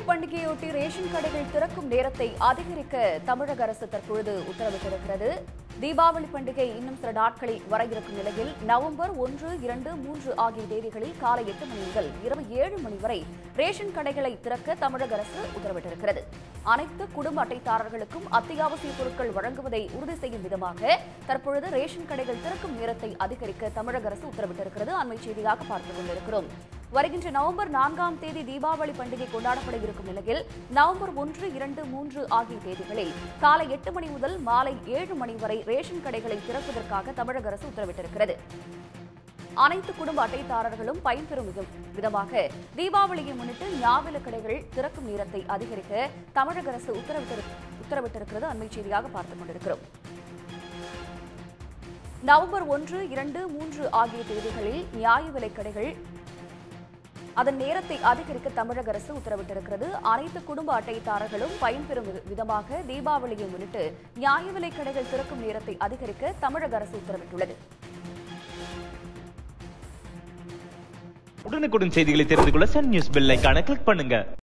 பண்டிகையொட்டி ration கடைகள் திறக்கும் நேரத்தை அதிகரிக்க தமிழக அரசு தற்பொழுது உத்தரவிட்டிருக்கிறது தீபாவளி பண்டிகை இன்னும் சில நாட்களில் வர இருக்கும் நிலையில் நவம்பர் ஒன்று இரண்டு மூன்று ஆகிய தேதிகளில் காலை எட்டு மணி முதல் இரவு ஏழு மணி வரை ரேஷன் கடைகளை திறக்க தமிழக அரசு உத்தரவிட்டிருக்கிறது அனைத்து குடும்ப அட்டைதாரர்களுக்கும் அத்தியாவசிய பொருட்கள் வழங்குவதை உறுதி செய்யும் விதமாக தற்பொழுது ரேஷன் கடைகள் திறக்கும் நேரத்தை அதிகரிக்க தமிழக அரசு உத்தரவிட்டிருக்கிறது அண்மை செய்தியாக பார்த்துக் கொண்டிருக்கிறோம் வருகின்ற நவம்பர் நான்காம் தேதி தீபாவளி பண்டிகை கொண்டாடப்பட இருக்கும் நிலையில் நவம்பர் ஒன்று இரண்டு மூன்று ஆகிய தேதிகளில் காலை எட்டு மணி முதல் மாலை ஏழு மணி வரை ரேஷன் கடைகளை திறப்பதற்காக தமிழக அரசு உத்தரவிட்டிருக்கிறது அனைத்து குடும்ப அட்டைதாரர்களும் பயன்பெறும் விதம்- விதமாக தீபாவளியை முன்னிட்டு ஞாபக கடைகள் திறக்கும் நேரத்தை அதிகரிக்க தமிழக அரசு உத்தரவிட்டிரு- உத்தரவிட்டிருக்கிறது அண்மை செய்தியாக பார்த்துக் கொண்டிருக்கிறோம் நவம்பர் ஒன்று இரண்டு மூன்று ஆகிய தேதிகளில் நியாய விலைக் கடைகள் அதன் நேரத்தை அதிகரிக்க தமிழக அரசு உத்தரவிட்டிருக்கிறது அனைத்து குடும்ப அட்டைதாரர்களும் பயன்பெறும் வித- விதமாக தீபாவளியை முன்னிட்டு நியாய விலைக் கடைகள் திறக்கும் நேரத்தை அதிகரிக்க தமிழக அரசு உத்தரவிட்டுள்ளது உடனுக்குடன் செய்திகளை தெரிந்து கொள்ள சன் நியூஸ் பெல் ஐகானை கிளிக் பண்ணுங்க